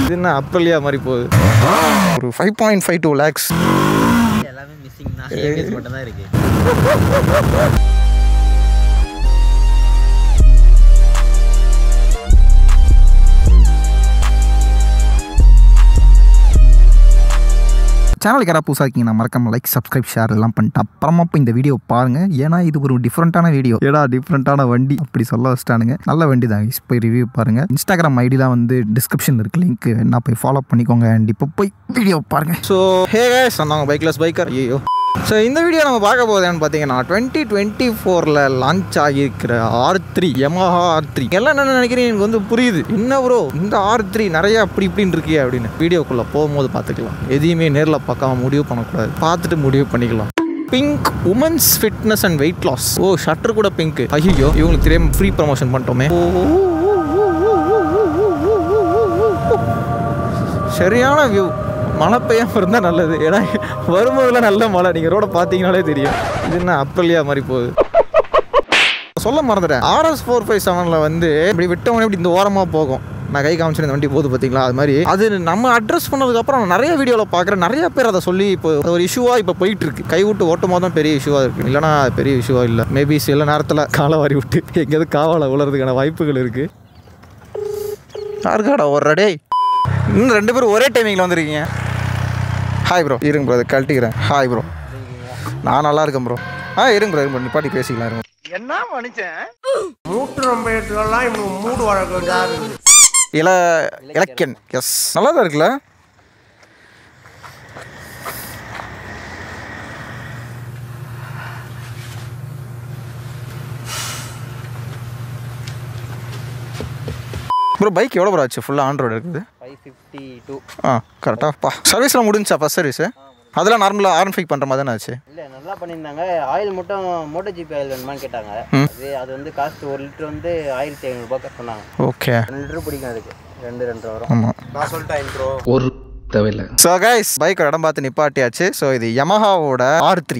இது என்ன அப்ரலியா மாதிரி போகுது ஒரு five point five two lakhs எல்லாமே மிஸ்ஸிங் தான் ஏபிஎஸ் மட்டும் தான் இருக்கு சேனலுக்கு யாராவது புதுசாக இருக்கீங்கன்னா மறக்காம லைக் சப்ஸ்கிரைப் ஷேர் எல்லாம் பண்ணிட்டு அப்புறமா இப்போ இந்த வீடியோ பாருங்கள் ஏன்னா இது ஒரு டிஃப்ரெண்ட்டான வீடியோ ஏடா டிஃப்ரெண்ட்டான வண்டி அப்படி சொல்ல வச்சிட்டானுங்க நல்ல வண்டி தான் guys. போய் ரிவ்யூ பாருங்கள் இன்ஸ்டாகிராம் ஐடிலாம் வந்து டிஸ்கிரிப்ஷனில் இருக்கு லிங்க் என்ன போய் ஃபாலோ பண்ணிக்கோங்க அண்ட் இப்போ போய் வீடியோ பாருங்கள் ஸோ ஹே guys சொன்னாங்க பைக்லெஸ் பைக்கர் ஐயோ ஸோ இந்த வீடியோ நம்ம பார்க்க போகுதுன்னு பார்த்தீங்கன்னா டுவெண்ட்டி டுவெண்ட்டி ஃபோரில் லான்ச் ஆகியிருக்கிற R three Yamaha R three எல்லாம் என்ன நினைக்கிறேன் எனக்கு வந்து புரியுது என்ன ப்ரோ இந்த ஆர் த்ரீ நிறைய அப்படி இப்படின்னு இருக்கியே அப்படின்னு வீடியோக்குள்ளே போகும்போது பார்த்துக்கலாம் எதையுமே நேரில் பார்க்காம முடிவு பண்ணக்கூடாது பார்த்துட்டு முடிவு பண்ணிக்கலாம் pink women's fitness and weight loss ஓ ஷட்டர் கூட பிங்க் ஐயோ இவங்களுக்கு தெரியாம ஃப்ரீ ப்ரமோஷன் பண்ணிட்டோமே சரியான வியூ மழை பெய்யாம இருந்தால் நல்லது ஏன்னா வரும்போதுல நல்ல மழை நீங்கள் ரோட பார்த்தீங்கனாலே தெரியும் இது என்ன அப்ரலியா மாதிரி போகுது சொல்ல மறந்துட்டேன் ஆர்எஸ் ஃபோர் ஃபைவ் செவனில் வந்து இப்படி விட்டவனே இப்படி இந்த ஓரமாக போகும் நான் கை காமிச்சிருந்த வண்டி போகுது பார்த்தீங்களா அது மாதிரி அது நம்ம அட்ரஸ் பண்ணதுக்கப்புறம் நான் நிறைய வீடியோவில் பார்க்குறேன் நிறைய பேர் அதை சொல்லி இப்போ அது ஒரு இஷ்யூவாக இப்போ போயிட்டு இருக்கு கை விட்டு ஓட்டும் போது தான் பெரிய இஷ்யூவாக இருக்கு இல்லைனா பெரிய இஷ்யூவாக இல்லை மேபி சில நேரத்தில் காலை வாரி விட்டு எங்கேயாவது காவால உலறதுக்கான வாய்ப்புகள் இருக்குது யாருக்காடா ஒரு டேய் இன்னும் ரெண்டு பேரும் ஒரே டைமிங்கில் வந்துருக்கீங்க ஹாய் ப்ரோ இருங்க ப்ரோ அதை கழட்டிக்கிறேன் ஹாய் ப்ரோ நான் நல்லா இருக்கேன் ப்ரோ ஆ இருங்க ப்ரோ இருங்க நிப்பாட்டி பேசிக்கலாம் இருங்க மூட்டு ரொம்ப எடுத்துக்கலாம் இவனுக்கு மூடு வழக்கம் யாரு இல இலக்கியன் எஸ் நல்லா தான் இருக்குல்ல ப்ரோ பைக் எவ்வளோ ப்ரோ ஆச்சு ஃபுல்லாக ஆண்ட்ராய்டு இருக்குது ஃபைவ் ஃபிஃப்டி டூ ஆ கரெக்டாக சர்வீஸ்லாம் முடிஞ்சா ஃபஸ்ட் சர்வீஸு அதெல்லாம் நார்மலாக ஆர்ன் ஃபைக் பண்ணுற மாதிரி தானே ஆச்சு இல்லை நல்லா பண்ணியிருந்தாங்க ஆயில் மட்டும் மோட்டோ ஜிபி ஆயில் வேணுமான்னு கேட்டாங்க அது அது வந்து காஸ்ட் ஒரு லிட்டர் வந்து ஆயிரத்தி ஐநூறுரூபா சொன்னாங்க ஓகே ரெண்டு லிட்டர் பிடிக்கும் அதுக்கு ரெண்டு ரெண்டு வரும் ஆமாம் நான் சொல்லிட்டேன் ப்ரோ ஒரு தேவையில்லை ஸோ கைஸ் பைக் இடம் பார்த்து நிப்பாட்டியாச்சு ஸோ இது யமஹாவோட ஆர் த்ரீ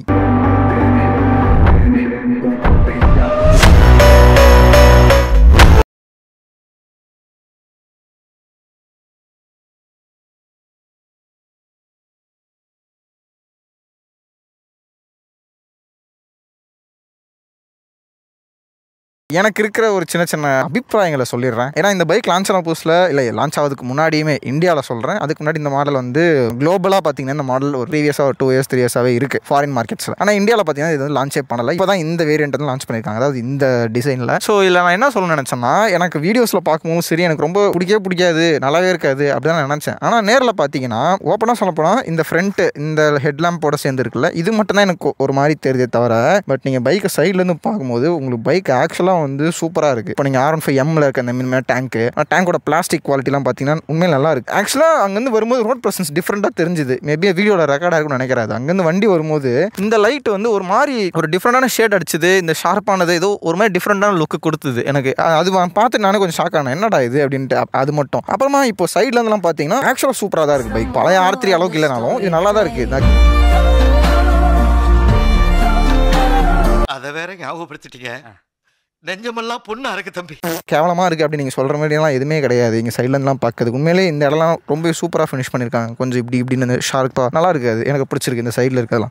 எனக்கு இருக்கிற ஒரு சின்ன சின்ன அபிப்பிராயங்களை சொல்லிடுறேன் ஏன்னா இந்த பைக் லான்ச் ஆன புதுசில் இல்லை லான்ச் ஆகிறதுக்கு முன்னாடியுமே இந்தியாவில் சொல்கிறேன் அதுக்கு முன்னாடி இந்த மாடல் வந்து குளோபலாக பார்த்தீங்கன்னா இந்த மாடல் ஒரு ப்ரீவியஸாக ஒரு டூ இயர்ஸ் த்ரீ இயர்ஸாகவே இருக்குது ஃபாரின் மார்க்கெட்ஸில் ஆனால் இந்தியாவில் பார்த்தீங்கன்னா இது வந்து லான்ச்சே பண்ணலை இப்போ தான் இந்த வேரியண்ட் வந்து லான்ச் பண்ணியிருக்காங்க அதாவது இந்த டிசைனில் ஸோ இதில் நான் என்ன சொல்ல நினச்சேன்னா எனக்கு வீடியோஸில் பார்க்கும்போது சரி எனக்கு ரொம்ப பிடிக்கவே பிடிக்காது நல்லாவே இருக்காது அப்படி தான் நினச்சேன் ஆனால் நேரில் பார்த்தீங்கன்னா ஓப்பனாக சொல்ல போனால் இந்த ஃப்ரண்ட்டு இந்த ஹெட்லாம்போட சேர்ந்து இருக்குல்ல இது மட்டும் தான் எனக்கு ஒரு மாதிரி தெரியுதே தவிர பட் நீங்கள் பைக்கை சைட்லேருந்து பார்க்கும்போது உங்களுக்கு பைக் ஆக்சுவலாக வந்து சூப்பராக இருக்குது இப்போ நீங்கள் ஆர் ஒன் ஃபைவ் எம்மில் இருக்க அந்த மினிமே டேங்க்கு டேங்கோட பிளாஸ்டிக் குவாலிட்டிலாம் பார்த்தீங்கன்னா உண்மையில் நல்லா இருக்குது ஆக்சுவலாக அங்கேருந்து வரும்போது ரோட் ப்ரெசன்ஸ் டிஃப்ரெண்ட்டாக தெரிஞ்சுது மேபி வீடியோட ரெக்கார்டாக இருக்கும்னு நினைக்கிறாரு அங்கேருந்து வண்டி வரும்போது இந்த லைட் வந்து ஒரு மாதிரி ஒரு டிஃப்ரெண்டான ஷேட் அடிச்சுது இந்த ஷார்ப்பானது ஏதோ ஒரு மாதிரி டிஃப்ரெண்டான லுக்கு கொடுத்தது எனக்கு அ- அது வா- பார்த்து நானே கொஞ்சம் ஷாக் ஆனேன் என்னடா இது அப்படின்ட்டு அப்- அது மட்டும் அப்புறமா இப்போ சைட்ல இருந்தெல்லாம் பார்த்தீங்கன்னா ஆக்சுவலாக சூப்பராக தான் இருக்குது பைக் பழைய ஆர் த்ரீ அளவுக்கு இல்லைனாலும் இது நல்லா தான் இருக்குது அதை வேற ஞாபகப்படுத்திட்டீங்க நெஞ்சமெல்லாம் பொண்ணு அறக்கு தம்பி கேவலமாக இருக்குது அப்படி நீங்கள் சொல்கிற மாதிரிலாம் எதுவுமே கிடையாது இங்கே சைட்லேருந்துலாம் பார்க்கறதுக்கு உண்மையிலே இந்த இடம்லாம் ரொம்ப சூப்பராக ஃபினிஷ் பண்ணியிருக்காங்க கொஞ்சம் இப்படி இப்படின்னு ஷார்ப்பாக நல்லா இருக்காது எனக்கு பிடிச்சிருக்கு இந்த சைடில் இருக்கிறதெல்லாம்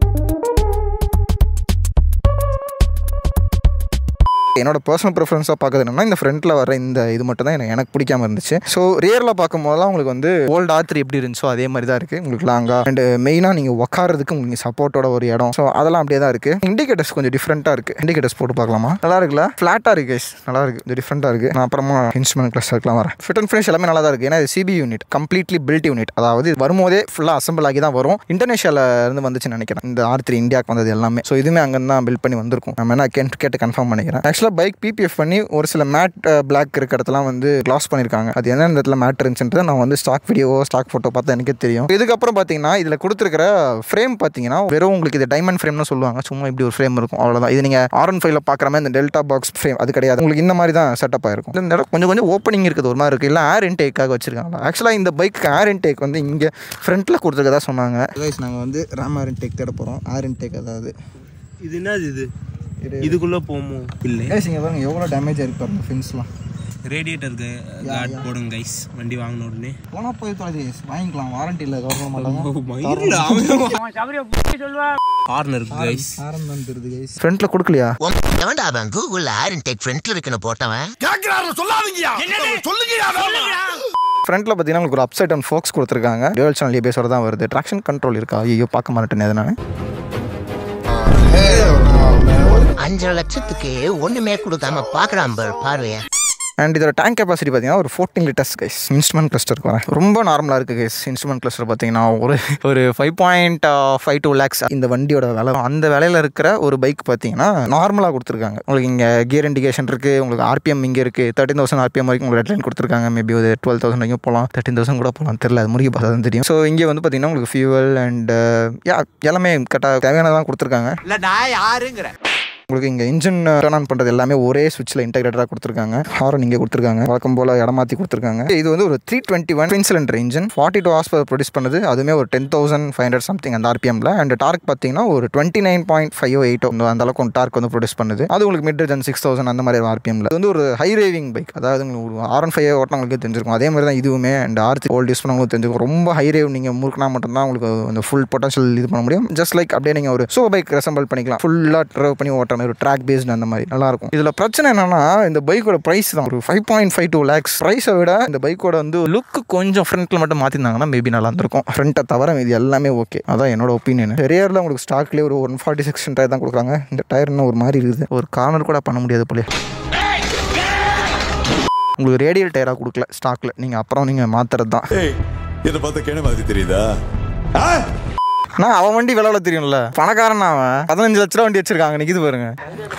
என்னோட பர்சனல் ப்ரிஃபரன்ஸாக பார்க்கறது என்னன்னா இந்த ஃப்ரண்ட்டில் வர இந்த இது மட்டும் தான் எனக்கு எனக்கு பிடிக்காம இருந்துச்சு ஸோ ரியரில் பார்க்கும் போதெல்லாம் உங்களுக்கு வந்து ஓல்டு ஆத்ரி எப்படி இருந்துச்சோ அதே மாதிரி தான் இருக்குது உங்களுக்கு லாங்காக அண்ட் மெயினாக நீங்கள் உட்காரதுக்கு உங்களுக்கு சப்போர்ட்டோட ஒரு இடம் ஸோ அதெல்லாம் அப்படியே தான் இருக்குது இண்டிகேட்டர்ஸ் கொஞ்சம் டிஃப்ரெண்ட்டாக இருக்குது இண்டிகேட்டர்ஸ் போட்டு பார்க்கலாமா நல்லா இருக்குல்ல ஃப்ளாட்டாக இருக்குது guys. நல்லா இருக்குது கொஞ்சம் டிஃப்ரெண்ட்டாக இருக்குது நான் அப்புறமா இன்ஸ்ட்ருமெண்ட் கிளஸ்டர்லாம் வரேன் ஃபிட் அண்ட் ஃபினிஷ் எல்லாமே நல்லா தான் இருக்குது ஏன்னா இது CB unit completely built unit அதாவது இது வரும்போதே ஃபுல்லாக அசம்பிள் ஆகி தான் வரும் இந்தோனேஷியாவில் இருந்து வந்துச்சுன்னு நினைக்கிறேன் இந்த ஆர் த்ரீ இந்தியாவுக்கு வந்தது எல்லாமே ஸோ இதுவுமே அங்கே தான் பில்ட் பண்ணி வந்திருக்கும் நம்ம என்ன கேட்டு கேட்டு கன்ஃபார்ம் பண்ணிக்கிறேன் ஆக்சுவலாக பைக் பிபிஎஃப் பண்ணி ஒரு சில மேட் பிளாக் இருக்க இடத்துலாம் வந்து கிளாஸ் பண்ணியிருக்காங்க அது என்ன இடத்துல மேட் இருந்துச்சுன்றது நான் வந்து ஸ்டாக் வீடியோ ஸ்டாக் ஃபோட்டோ பார்த்தா எனக்கே தெரியும் இதுக்கப்புறம் பார்த்தீங்கன்னா இதில் கொடுத்துருக்கிற ஃப்ரேம் பார்த்தீங்கன்னா வெறும் உங்களுக்கு இது டைமண்ட் ஃப்ரேம்னு சொல்லுவாங்க சும்மா இப்படி ஒரு ஃப்ரேம் இருக்கும் அவ்வளோதான் இது நீங்கள் ஆர் ஒன் ஃபைவ்ல பார்க்குற மாதிரி இந்த டெல்டா பாக்ஸ் ஃப்ரேம் அது கிடையாது உங்களுக்கு இந்த மாதிரி தான் செட்டப் ஆயிருக்கும் இந்த இடம் கொஞ்சம் கொஞ்சம் ஓப்பனிங் இருக்குது ஒரு மாதிரி இருக்குது இல்லை ஏர் இன்டேக்காக வச்சிருக்காங்க ஆக்சுவலாக இந்த பைக் ஏர் இன்டேக் வந்து இங்கே ஃப்ரண்ட்டில் கொடுத்துருக்கதா சொன்னாங்க நாங்கள் வந்து ரேம் ஏர் இன்டேக் தேட போகிறோம் ஏர் இன்டேக் அதாவது இது என்னது இது இதுக்குள்ள போமோ இல்லை ஏஸ் இங்கே பாருங்க எவ்வளோ டேமேஜ் ஆயிருக்கு பாருங்க ஃபின்ஸ்லாம் ரேடியேட்டருக்கு கார்டு போடுங்க கைஸ் வண்டி வாங்கின உடனே போனால் போய் தொலைது வாங்கிக்கலாம் வாரண்டி இல்லை கவர்மெண்ட் மாட்டாங்க கார்னருக்கு கைஸ் ஆரம் தான் தெரியுது கைஸ் ஃப்ரண்ட்டில் கொடுக்கலையா எவன்டா அவன் கூகுள் ஆரன் டெக் ஃப்ரண்ட்ல இருக்கணும் போட்டவன் ஃப்ரண்ட்டில் பார்த்தீங்கன்னா உங்களுக்கு ஒரு அப்சைட் அண்ட் ஃபோக்ஸ் கொடுத்துருக்காங்க டுவல் சேனல் ஏபிஎஸோட தான் வருது ட்ராக்ஷன் கண்ட்ரோல் இருக்கா ஐயோ பார்க்க மாட்டேன் எது நான் அஞ்சரை லட்சத்துக்கு ஒண்ணுமே கொடுக்காம பாக்குறான் பாரு பார்வைய அண்ட் இதோட டேங்க் கெப்பாசிட்டி பார்த்தீங்கன்னா ஒரு ஃபோர்டீன் லிட்டர்ஸ் கைஸ் இன்ஸ்ட்ருமெண்ட் கிளஸ்டருக்கு வரேன் ரொம்ப நார்மலாக இருக்குது கைஸ் இன்ஸ்ட்ருமெண்ட் கிளஸ்டர் பார்த்தீங்கன்னா ஒரு ஒரு five point five two lakhs இந்த வண்டியோட விலை அந்த விலையில் இருக்கிற ஒரு பைக் பார்த்தீங்கன்னா நார்மலாக கொடுத்துருக்காங்க உங்களுக்கு இங்கே கியர் இண்டிகேஷன் இருக்குது உங்களுக்கு ஆர்பிஎம் இங்கே இருக்குது தேர்ட்டின் தௌசண்ட் ஆர்பிஎம் வரைக்கும் உங்களுக்கு ரெட்லைன் கொடுத்துருக்காங்க மேபி ஒரு டுவெல் தௌசண்ட் வரைக்கும் போகலாம் தேர்ட்டின் தௌசண்ட் கூட போகலாம் தெரியல அது முடிக்க பார்த்தா தான் தெரியும் ஸோ இங்கே வந்து பார்த்தீங்கன்னா உங்களுக்கு ஃபியூவல் அண்ட் யா எல்லாமே கரெக்டாக தேவையானதான் கொடுத்துருக்காங்க இல்ல நான் யாருங்கிற உங்களுக்கு இங்கே இன்ஜின் டர்ன் ஆன் பண்ணுறது எல்லாமே ஒரே சுவிட்சில் இன்டெகிரேட்டடாக கொடுத்துருக்காங்க ஹாரன் இங்கே கொடுத்துருக்காங்க வழக்கம் போல் இடமாற்றி கொடுத்துருக்காங்க இது வந்து ஒரு three twenty one twin cylinder engine forty two horse produce பண்ணுது அதுவுமே ஒரு ten thousand five hundred something அந்த ஆர்பிஎம்ல அண்ட் டார்க் பார்த்தீங்கன்னா ஒரு twenty nine point five eight அந்த அளவுக்கு டார்க் வந்து ப்ரொடியூஸ் பண்ணுது அது உங்களுக்கு மிட் ரேஜன் சிக்ஸ் தௌசண்ட் அந்த மாதிரி ஆர்பிஎம்ல இது வந்து ஒரு ஹை ரேவிங் பைக் அதாவது உங்களுக்கு ஒரு ஆர் ஒன் ஃபைவ் ஓட்டினவங்களுக்கு தெரிஞ்சிருக்கும் அதே மாதிரி தான் இதுவுமே and R three old use பண்ணவங்களுக்கு தெரிஞ்சிருக்கும் ரொம்ப ஹை ரேவ் நீங்கள் முறுக்கினா மட்டும்தான் உங்களுக்கு அந்த ஃபுல் பொட்டன்ஷியல் இது பண்ண முடியும் ஜஸ்ட் லைக் அப்படியே நீங்கள் ஒரு சூப்பர் பைக் ரெசம்பிள் பண்ணிக்கலாம் ஃபுல்லாக ட்ரைவ் பண்ணி ஓட்டுற மாதிரி ஒரு ட்ராக் பேஸ்டு அந்த மாதிரி நல்லா இருக்கும் இதில் பிரச்சனை என்னன்னா இந்த பைக்கோட ப்ரைஸ் தான் ஒரு five point five two lakhs ப்ரைஸை விட இந்த பைக்கோட வந்து லுக்கு கொஞ்சம் ஃப்ரண்ட்டில் மட்டும் மாற்றிருந்தாங்கன்னா மேபி நல்லா இருந்திருக்கும் ஃப்ரண்ட்டை தவிர இது எல்லாமே ஓகே அதான் என்னோட ஒப்பீனியன் பெரியரில் உங்களுக்கு ஸ்டாக்லேயே ஒரு ஒன் ஃபார்ட்டி சிக்ஸ் டயர் தான் கொடுக்குறாங்க இந்த டயர் இன்னும் ஒரு மாதிரி இருக்குது ஒரு கார்னர் கூட பண்ண முடியாது போல உங்களுக்கு ரேடியல் டயராக கொடுக்கல ஸ்டாக்கில் நீங்கள் அப்புறம் நீங்கள் மாற்றுறது தான் என்ன பார்த்தா கேன மாதிரி தெரியுதா நான் அவன் வண்டி விளாட தெரியும்ல பணக்காரன் அவன் பதினஞ்சு லட்ச ரூபா வண்டி வச்சிருக்காங்க நிக்குது பாருங்க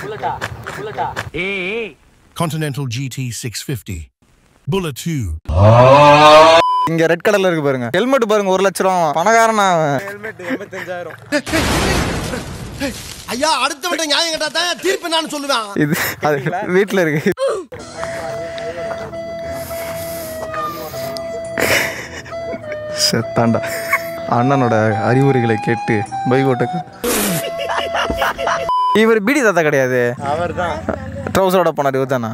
Continental GT 650 Bullet 2 இங்க ரெட் கலர்ல இருக்கு பாருங்க ஹெல்மெட் பாருங்க ஒரு லட்ச ரூபா பணக்காரன் அவன் ஐயா அடுத்த விட்ட நியாயம் கேட்டா தான் தீர்ப்பு நான் சொல்லுவேன் இது அது வீட்டில் இருக்கு செத்தாண்டா அண்ணனோட அறிவுரைகளை கேட்டு பைக் ஓட்ட இவர் பிடி தாத்தா கிடையாது அவர் தான் ட்ரௌசரோட போனார் இவர் தானா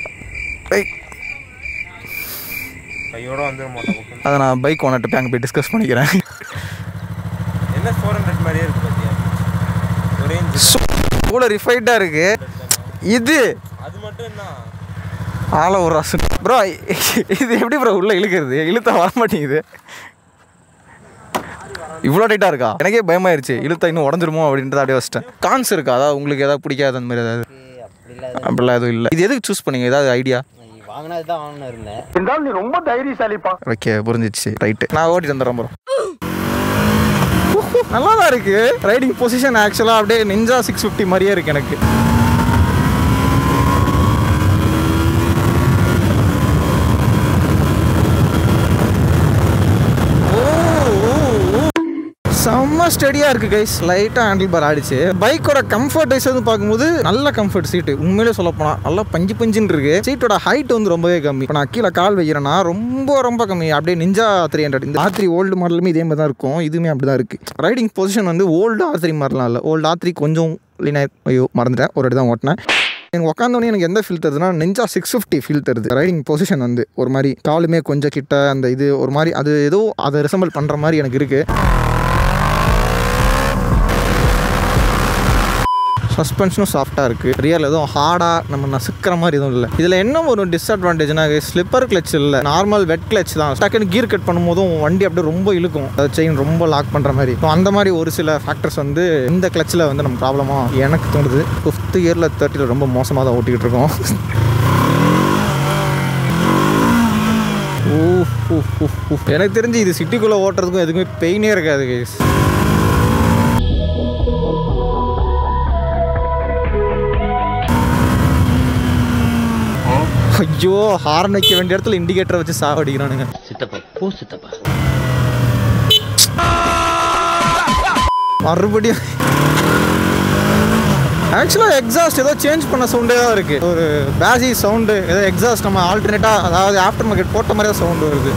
கையோட வந்துட மாட்டோம் அதை நான் பைக் ஓனர்கிட்ட போய் அங்கே போய் டிஸ்கஸ் பண்ணிக்கிறேன் என்ன ஃபோர் ஹண்ட்ரட் மாதிரியே இருக்கு பாத்தியா ஒரே கூட ரிஃபைண்டாக இருக்கு இது அது மட்டும் என்ன ஆள ஒரு ரசம் ப்ரோ இது எப்படி ப்ரோ உள்ள இழுக்கிறது இழுத்தா வர மாட்டேங்குது இவ்வளோ டைட்டாக இருக்கா எனக்கே பயமாயிருச்சு இழுத்தா இன்னும் உடஞ்சிருமோ அப்படின்ட்டு அப்படியே வச்சிட்டேன் கான்ஸ் இருக்கா அதாவது உங்களுக்கு ஏதாவது பிடிக்காத அந்த மாதிரி ஏதாவது அப்படி இல்லை அப்படிலாம் எதுவும் இல்லை இது எதுக்கு சூஸ் பண்ணீங்க ஏதாவது ஐடியா வாங்கினது தான் வாங்கணும் இருந்தேன் ஓகே புரிஞ்சிச்சு ரைட்டு நான் ஓட்டிட்டு வந்துடுறேன் ப்ரோ நல்லா தான் இருக்கு ரைடிங் பொசிஷன் ஆக்சுவலாக அப்படியே நிஞ்சா சிக்ஸ் ஃபிஃப்டி மாதிரியே இருக்கு எனக்கு செம்ம ஸ்டடியாக இருக்குது கைஸ் லைட்டாக ஹேண்டில் பார் ஆடிச்சு பைக்கோட கம்ஃபர்ட் வைஸ் வந்து பார்க்கும்போது நல்ல கம்ஃபர்ட் சீட்டு உண்மையிலே சொல்ல போனால் நல்லா பஞ்சு பஞ்சுன்னு இருக்கு சீட்டோட ஹைட் வந்து ரொம்பவே கம்மி இப்போ நான் கீழே கால் வைக்கிறேன்னா ரொம்ப ரொம்ப கம்மி அப்படியே நிஞ்சா த்ரீ ஹண்ட்ரட் இந்த ஆர் த்ரீ ஓல்டு மாடலுமே இதே மாதிரி தான் இருக்கும் இதுவுமே அப்படி தான் இருக்குது ரைடிங் பொசிஷன் வந்து ஓல்டு ஆர் த்ரீ மாதிரிலாம் இல்லை ஓல்டு ஆர் த்ரீ கொஞ்சம் லீனாக ஐயோ மறந்துட்டேன் ஒரு வாட்டி தான் ஓட்டினேன் எனக்கு உட்காந்தோடனே எனக்கு எந்த ஃபீல் தருதுன்னா நெஞ்சா சிக்ஸ் ஃபிஃப்டி ஃபீல் தருது ரைடிங் பொசிஷன் வந்து ஒரு மாதிரி காலுமே கொஞ்சம் கிட்ட அந்த இது ஒரு மாதிரி அது ஏதோ அதை ரிசம்பிள் பண்ணுற மாதிரி எனக்கு இருக்குது சஸ்பென்ஷனும் சாஃப்டாக இருக்குது ரியல் எதுவும் ஹார்டாக நம்ம நசுக்கிற மாதிரி எதுவும் இல்லை இதில் என்ன ஒரு டிஸ்அட்வான்டேஜ்னா ஸ்லிப்பர் கிளச் இல்லை நார்மல் வெட் கிளச் தான் டக்குன்னு கீர் கட் பண்ணும்போதும் வண்டி அப்படியே ரொம்ப இழுக்கும் செயின் ரொம்ப லாக் பண்ணுற மாதிரி ஸோ அந்த மாதிரி ஒரு சில ஃபேக்டர்ஸ் வந்து இந்த கிளச்சில் வந்து நம்ம ப்ராப்ளமாக எனக்கு தோணுது ஃபிஃப்த் இயரில் தேர்ட்டியில் ரொம்ப மோசமாக தான் ஓட்டிக்கிட்டு இருக்கோம் ஊ, ஊ, ஊ, ஊ. எனக்கு தெரிஞ்சு இது சிட்டிக்குள்ளே ஓட்டுறதுக்கும் எதுக்குமே பெயினே இருக்காது கைஸ் ஐயோ ஹார்ன் வைக்க வேண்டிய இடத்துல இண்டிகேட்டரை வச்சு சாவடிக்கிறானுங்க சித்தப்பா போ சித்தப்பா மறுபடியும் ஆக்சுவலாக எக்ஸாஸ்ட் ஏதோ சேஞ்ச் பண்ண சவுண்டே தான் இருக்குது ஒரு பேசி சவுண்டு ஏதோ எக்ஸாஸ்ட் நம்ம ஆல்டர்னேட்டாக அதாவது ஆஃப்டர் மார்க்கெட் போட்ட மாதிரியே சவுண்டு வருது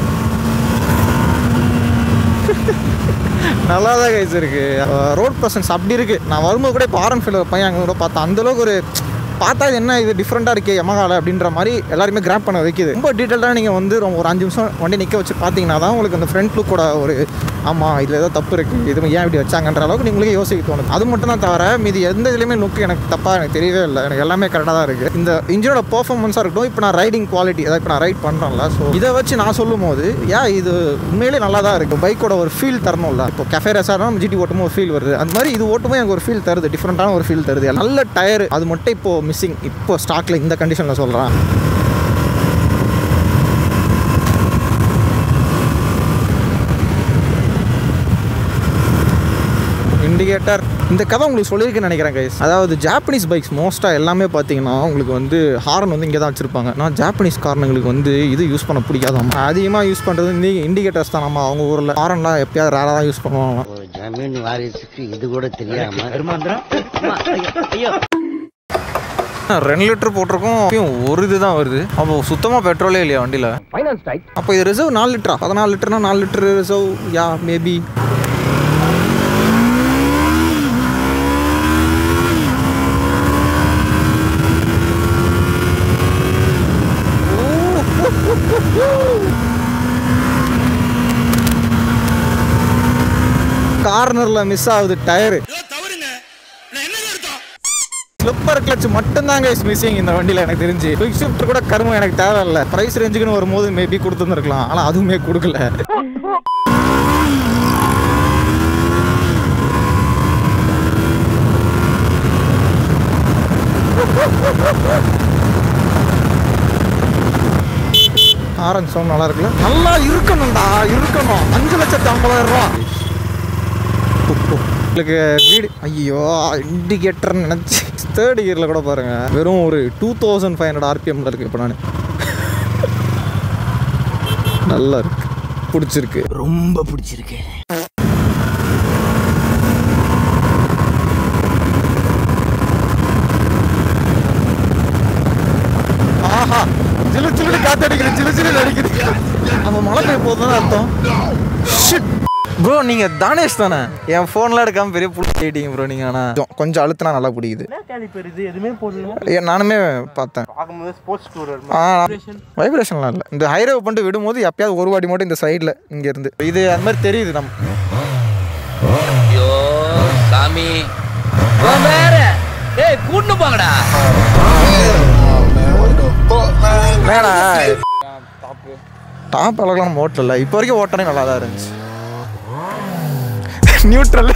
நல்லா தான் கைஸ் இருக்கு ரோட் பர்சன்ஸ் அப்படி இருக்கு நான் வரும்போது கூட இப்போ ஆரன் ஃபீல்டில் பையன் அங்கே கூட பார்த்தேன் அந்தளவுக்கு ஒரு பார்த்தா இது என்ன இது டிஃப்ரெண்ட்டாக இருக்கே யமகால அப்படின்ற மாதிரி எல்லாருமே கிராப் பண்ண வைக்குது ரொம்ப டீட்டெயிலாக நீங்கள் வந்து ரொம்ப ஒரு அஞ்சு நிமிஷம் வண்டி நிற்க வச்சு பார்த்தீங்கன்னா தான் உங்களுக்கு அந்த ஃப்ரண்ட் லுக்கோட ஒரு ஆமாம் இதில் ஏதோ தப்பு இருக்குது இது ஏன் இப்படி வச்சாங்கன்ற அளவுக்கு நீங்களுக்கே யோசிக்க தோணுது அது மட்டும் தான் தவிர மீதி எந்த இதுலையுமே லுக் எனக்கு தப்பாக எனக்கு தெரியவே இல்லை எனக்கு எல்லாமே கரெக்டாக தான் இருக்குது இந்த இன்ஜினோட பர்ஃபார்மன்ஸாக இருக்கட்டும் இப்போ நான் ரைடிங் குவாலிட்டி அதாவது இப்போ நான் ரைட் பண்ணுறேன்ல ஸோ இதை வச்சு நான் சொல்லும் போது ஏன் இது உண்மையிலே நல்லா தான் இருக்குது பைக்கோட ஒரு ஃபீல் தரணும்ல இப்போ கஃபே ரெசார்ட்னா நம்ம ஜிடி ஓட்டுமோ ஒரு ஃபீல் வருது அந்த மாதிரி இது ஓட்டுமோ எனக்கு ஒரு ஃபீல் தருது டிஃப்ரெண்ட்டான ஒரு ஃபீல் தருது நல்ல டயர் அது மட்டும் இப்போ மிஸ்ஸிங் இப்போ ஸ்டாக்ல இந்த கண்டிஷனில் சொல்கிறேன் இண்டிகேட்டர் இந்த கதை உங்களுக்கு சொல்லியிருக்கேன்னு நினைக்கிறேன் கைஸ் அதாவது ஜாப்பனீஸ் பைக்ஸ் மோஸ்ட்டாக எல்லாமே பார்த்தீங்கன்னா உங்களுக்கு வந்து ஹார்ன் வந்து இங்கே தான் வச்சுருப்பாங்க நான் ஜாப்பனீஸ் காரணங்களுக்கு வந்து இது யூஸ் பண்ண பிடிக்காதாம்மா அதிகமாக யூஸ் பண்ணுறது இந்த இண்டிகேட்டர்ஸ் தான் நம்ம அவங்க ஊரில் ஹாரன்லாம் எப்பயாவது ரேராக தான் யூஸ் பண்ணுவாங்க ஒரு ஜமீன் வாரிசுக்கு இது கூட தெரியாம ரெண்டு லிட்டர் போட்டிருக்கோம் அப்பயும் ஒரு இது தான் வருது அப்போ சுத்தமாக பெட்ரோலே இல்லையா வண்டியில் அப்போ இது ரிசர்வ் நாலு லிட்டரா பதினாலு லிட்டர்னா நாலு லிட்டர் ரிசர்வ் யா மேபி கார்னரில் மிஸ் ஆகுது டயரு ஸ்லிப்பர் கிளச் மட்டும்தாங்க இஸ் மிஸ்ஸிங் இந்த வண்டியில் எனக்கு தெரிஞ்சு குவிக் ஷிஃப்ட் கூட கருமம் எனக்கு தேவையில்ல ப்ரைஸ் ரேஞ்சுக்குன்னு வரும்போது மேபி கொடுத்துருந்துருக்கலாம் ஆனால் அதுவுமே கொடுக்கல ஆரஞ்சு சவுண்ட் நல்லா இருக்குல்ல நல்லா இருக்கணும்டா இருக்கணும் அஞ்சு லட்சத்தி ஐம்பதாயிரம் ரூபா உங்களுக்கு வீடு ஐயோ இண்டிகேட்டர் நினச்சி தேர்ட் இயரில் கூட பாருங்க வெறும் ஒரு டூ தௌசண்ட் ஃபைவ் ஹண்ட்ரட் ஆர்பிஎம்ல இருக்கு இப்போ நான் நல்லா இருக்கு பிடிச்சிருக்கு ரொம்ப பிடிச்சிருக்கு ஆஹா ஜிலு ஜிலுன்னு காத்து அடிக்குது ஜிலு ஜிலுன்னு அடிக்குது நம்ம மழை பெய்ய போதுன்னு அர்த்தம் ப்ரோ நீங்க தானேஷ் தானே என் ஃபோன்ல எடுக்காம பெரிய புள்ளி கேட்டீங்க ப்ரோ நீங்க ஆனா கொஞ்சம் அழுத்தினா நல்லா பிடிக்குது கேலிப்பர் இது எதுவுமே போடல ஏ, நானுமே பார்த்தேன் பார்க்கும்போது ஸ்போர்ட்ஸ் டூர் ஆ வைப்ரேஷன்லாம் இல்லை இந்த ஹைரே பண்ணிட்டு விடும்போது எப்பயாவது ஒரு வாட்டி மட்டும் இந்த சைடில் இங்கே இருந்து இது அந்த மாதிரி தெரியுது நம்ம ஐயோ சாமி வேற ஏய் கூட்டு போங்கடா வேணா டாப் அளவுக்கு நம்ம ஓட்டல இப்போ வரைக்கும் ஓட்டனே நல்லா தான் இருந்துச்சு நியூட்ரல்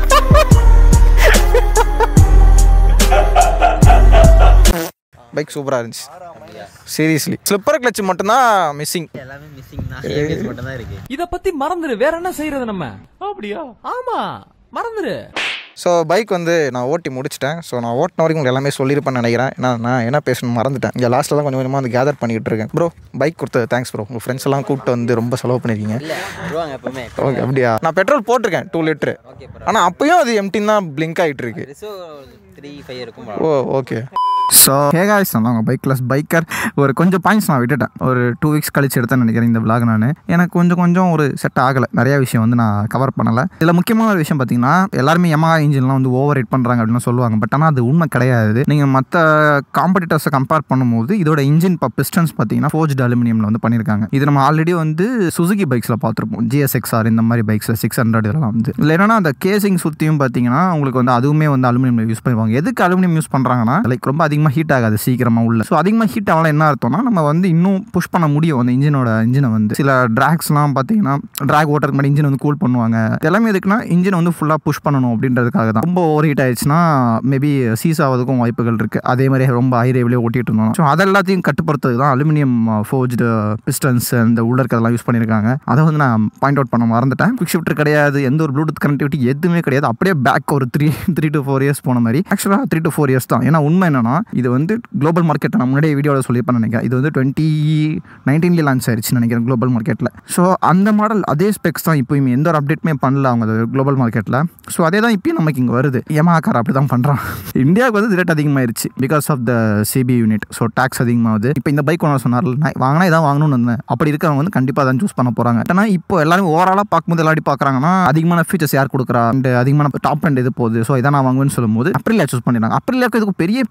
பைக் சூப்பராக இருந்துச்சு சீரியஸ்லி ஸ்லிப்பர் கிளச் மட்டும்தான் மிஸ்ஸிங் எல்லாமே மிஸ்ஸிங் தான் ஏபிஎஸ் மட்டும் தான் இருக்கு இத பத்தி மறந்துரு வேற என்ன செய்யறது நம்ம அப்படியா ஆமா மறந்துரு ஸோ பைக் வந்து நான் ஓட்டி முடிச்சிட்டேன் ஸோ நான் ஓட்டின வரைக்கும் உங்களுக்கு எல்லாமே சொல்லியிருப்பேன்னு நினைக்கிறேன் ஏன்னா நான் என்ன பேசணும் மறந்துட்டேன் இங்கே லாஸ்ட்டில் தான் கொஞ்சம் கொஞ்சமாக வந்து கேதர் பண்ணிக்கிட்டு இருக்கேன் ப்ரோ பைக் கொடுத்தது தேங்க்ஸ் ப்ரோ உங்கள் ஃப்ரெண்ட்ஸ் எல்லாம் கூப்பிட்டு வந்து ரொம்ப செலவு பண்ணியிருக்கீங்க இல்ல வருவாங்க எப்பவுமே ஓகே அப்படியா நான் பெட்ரோல் போட்டிருக்கேன் டூ லிட்டரு ஓகே ஆனால் அப்பயும் அது எம்டின் தான் பிளிங்க் ஆகிட்டு இருக்கு ரிசோ த்ரீ ஃபைவ் இருக்கும் ஓ ஓகே ஸோ ஹேகாய்ஸ் சொன்னாங்க பைக் கிளாஸ் பைக்கர் ஒரு கொஞ்சம் பாயிண்ட்ஸ் நான் விட்டுட்டேன் ஒரு டூ வீக்ஸ் கழிச்சு எடுத்தேன்னு நினைக்கிறேன் இந்த vlog நான் எனக்கு கொஞ்சம் கொஞ்சம் ஒரு செட் ஆகலை நிறைய விஷயம் வந்து நான் கவர் பண்ணலை இதில் முக்கியமான ஒரு விஷயம் பார்த்தீங்கன்னா எல்லாருமே Yamaha இன்ஜின்லாம் வந்து ஓவர் ஹிட் பண்ணுறாங்க அப்படின்னு சொல்லுவாங்க பட் ஆனால் அது உண்மை கிடையாது நீங்கள் மற்ற காம்படிட்டர்ஸை கம்பேர் பண்ணும்போது இதோட இன்ஜின் இப்போ பிஸ்டன்ஸ் பார்த்தீங்கன்னா ஃபோர்ஜ்டு அலுமினியமில் வந்து பண்ணியிருக்காங்க இது நம்ம ஆல்ரெடி வந்து சுசுகி பைக்ஸில் பார்த்துருப்போம் ஜிஎஸ்எக்ஸ்ஆர் இந்த மாதிரி பைக்ஸில் சிக்ஸ் ஹண்ட்ரட் இதெல்லாம் வந்து இதில் என்னன்னா அந்த கேசிங் சுற்றியும் பார்த்தீங்கன்னா உங்களுக்கு வந்து அதுவுமே வந்து அலுமினியம் யூஸ் பண்ணுவாங்க எதுக்கு அலுமினியம் யூஸ் பண்ணுறாங்கன்னா லைக் ரொம்ப அதிகமாக ஹீட் ஆகாது சீக்கிரமாக உள்ள ஸோ அதிகமாக ஹீட் ஆகலாம் என்ன அர்த்தம்னா நம்ம வந்து இன்னும் புஷ் பண்ண முடியும் அந்த இன்ஜினோட இன்ஜினை வந்து சில ட்ராக்ஸ்லாம் பார்த்தீங்கன்னா ட்ராக் ஓட்டருக்கு முன்னாடி இன்ஜின் வந்து கூல் பண்ணுவாங்க இது எல்லாமே எதுக்குன்னா இன்ஜினை வந்து ஃபுல்லாக புஷ் பண்ணணும் அப்படின்றதுக்காக தான் ரொம்ப ஓவர் ஹீட் ஆயிடுச்சுன்னா மேபி சீஸ் ஆகிறதுக்கும் வாய்ப்புகள் இருக்குது அதே மாதிரி ரொம்ப ஹை ரேவ்லேயே ஓட்டிட்டு இருந்தோம் ஸோ அதெல்லாத்தையும் கட்டுப்படுத்துறது தான் அலுமினியம் ஃபோர்ஜ்டு பிஸ்டன்ஸ் அந்த உள்ள இருக்கிறதெல்லாம் யூஸ் பண்ணியிருக்காங்க அதை வந்து நான் பாயிண்ட் அவுட் பண்ண மறந்துட்டேன் குவிக் ஷிஃப்டர் கிடையாது எந்த ஒரு ப்ளூடூத் கனெக்டிவிட்டி எதுவுமே கிடையாது அப்படியே பேக் ஒரு three three to four years போன மாதிரி ஆக்சுவலாக த்ரீ டு ஃபோர் இயர்ஸ் தான் ஏன்னா உண்மை என்னன்னா இது வந்து குளோபல் மார்க்கெட் நான் முன்னாடியே வீடியோவில் சொல்லியிருப்பேன் நினைக்கிறேன் இது வந்து டுவெண்ட்டி நைன்டீன்லேயே லான்ச் ஆயிடுச்சுன்னு நினைக்கிறேன் குளோபல் மார்க்கெட்டில் ஸோ அந்த மாடல் அதே ஸ்பெக்ஸ் தான் இப்போயுமே எந்த ஒரு அப்டேட்டுமே பண்ணல அவங்க குளோபல் மார்க்கெட்டில் ஸோ அதே தான் இப்பயும் நமக்கு இங்கே வருது எமாக்கார் அப்படி தான் பண்ணுறான் இந்தியாவுக்கு வந்து ரேட் அதிகமாயிருச்சு because of the CB unit so tax அதிகமாகுது இப்போ இந்த பைக் ஒன்று சொன்னார்ல நான் வாங்கினா இதான் வாங்கணும்னு இருந்தேன் அப்படி இருக்கவங்க வந்து கண்டிப்பாக தான் சூஸ் பண்ண போகிறாங்க ஏன்னா இப்போ எல்லாரும் ஓவராலாக பார்க்கும்போது எல்லாரும் பார்க்குறாங்கன்னா அதிகமான ஃபீச்சர்ஸ் யார் கொடுக்குறா அண்ட் அதிகமான டாப் அண்ட் இது போகுது ஸோ இதான் நான் வாங்குவேன்னு சொல்லும்போது அப்ரிலியா சூஸ் பண்ணிடுறாங்க அப்ரிலியாவுக்கு இதுக்கு பெரிய ப்ரைஸ் டிஃபரன்ஸ்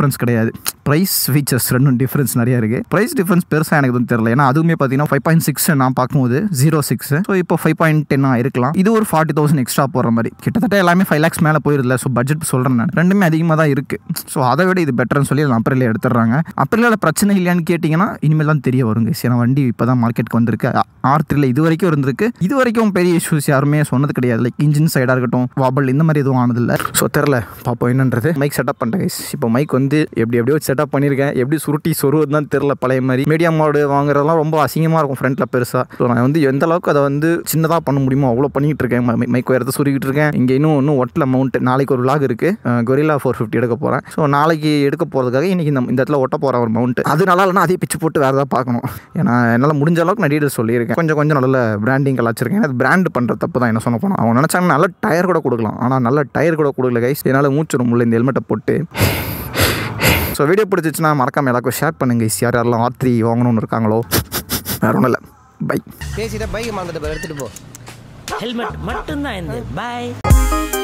டிஃப்ரென்ஸ் கிடையாது ப்ரைஸ் ஃபீச்சர்ஸ் ரெண்டும் டிஃப்ரென்ஸ் நிறைய இருக்குது ப்ரைஸ் டிஃப்ரென்ஸ் பெருசாக எனக்கு எதுவும் தெரியல ஏன்னா அதுவுமே பார்த்தீங்கன்னா ஃபைவ் பாயிண்ட் சிக்ஸ் நான் பார்க்கும்போது ஜீரோ சிக்ஸ் ஸோ இப்போ ஃபைவ் பாயிண்ட் டென்னாக இருக்கலாம் இது ஒரு ஃபார்ட்டி தௌசண்ட் எக்ஸ்ட்ரா போடுற மாதிரி கிட்டத்தட்ட எல்லாமே ஃபைவ் லேக்ஸ் மேலே போயிருதுல ஸோ பட்ஜெட் சொல்கிறேன் நான் ரெண்டுமே அதிகமாக தான் இருக்குது ஸோ அதை விட இது பெட்டர்னு சொல்லி அப்ரிலே எடுத்துடுறாங்க அப்ரிலில் பிரச்சனை இல்லையான்னு கேட்டிங்கன்னா இனிமேல் தான் தெரிய வருங்க ஏன்னா வண்டி இப்போ தான் மார்க்கெட்டுக்கு வந்திருக்கு ஆர் த்ரீல இது வரைக்கும் இருந்திருக்கு இது வரைக்கும் பெரிய இஷ்யூஸ் யாருமே சொன்னது கிடையாது லைக் இன்ஜின் சைடாக இருக்கட்டும் வாபல் இந்த மாதிரி எதுவும் ஆனதில்லை ஸோ தெரில பார்ப்போம் என்னன்றது மைக் செட்டப் பண்ணிட்டேன் guys. இப்போ மைக் வந்து எப்படி எப்படியோ செட்டப் பண்ணியிருக்கேன் எப்படி சுருட்டி சொருவது தான் தெரில பழைய மாதிரி மீடியம் மாடு வாங்குறதெல்லாம் ரொம்ப அசிங்கமாக இருக்கும் ஃப்ரண்ட்டில் பெருசாக ஸோ நான் வந்து எந்த அளவுக்கு அதை வந்து சின்னதாக பண்ண முடியுமோ அவ்வளோ பண்ணிட்டு இருக்கேன் ம- மைக் உயரத்தை சுருக்கிட்டு இருக்கேன் இங்கே இன்னும் இன்னும் ஒட்டில் மவுண்ட் நாளைக்கு ஒரு vlog இருக்குது கொரிலா ஃபோர் ஃபிஃப்டி எடுக்க போகிறேன் ஸோ நாளைக்கு எடுக்க போகிறதுக்காக இன்னைக்கு இந்த இந்த இடத்துல ஒட்ட போகிறேன் ஒரு மவுண்ட் அது நல்லா இல்லைனா அதே பிச்சு போட்டு வேறு ஏதாவது பார்க்கணும் ஏன்னா என்னால் முடிஞ்ச அளவுக்கு நான் டீட்டெயில் சொல்லியிருக்கேன் கொஞ்சம் கொஞ்சம் நல்ல பிராண்டிங் கலாச்சிருக்கேன் ஏன்னா பிராண்ட் பண்ணுற தப்பு தான் என்ன சொன்ன போனால் அவங்க நினச்சாங்க நல்ல டயர் கூட கொடுக்கலாம் ஆனால் நல்ல டயர் கூட கொடுக்கல கைஸ் என்னால் மூச்சு முடியல இந்த ஹெல்மெட்டை போட்டு ஸோ வீடியோ பிடிச்சிச்சுன்னா மறக்காம எல்லாருக்கும் ஷேர் பண்ணுங்க guys. யார் யாரெல்லாம் ஆர் த்ரீ வாங்கணும்னு இருக்காங்களோ வேற ஒன்றும் இல்லை பை பேசிட்ட பைக் மாந்துட்டு எடுத்துட்டு போ ஹெல்மெட் மட்டும்தான் இந்த பாய்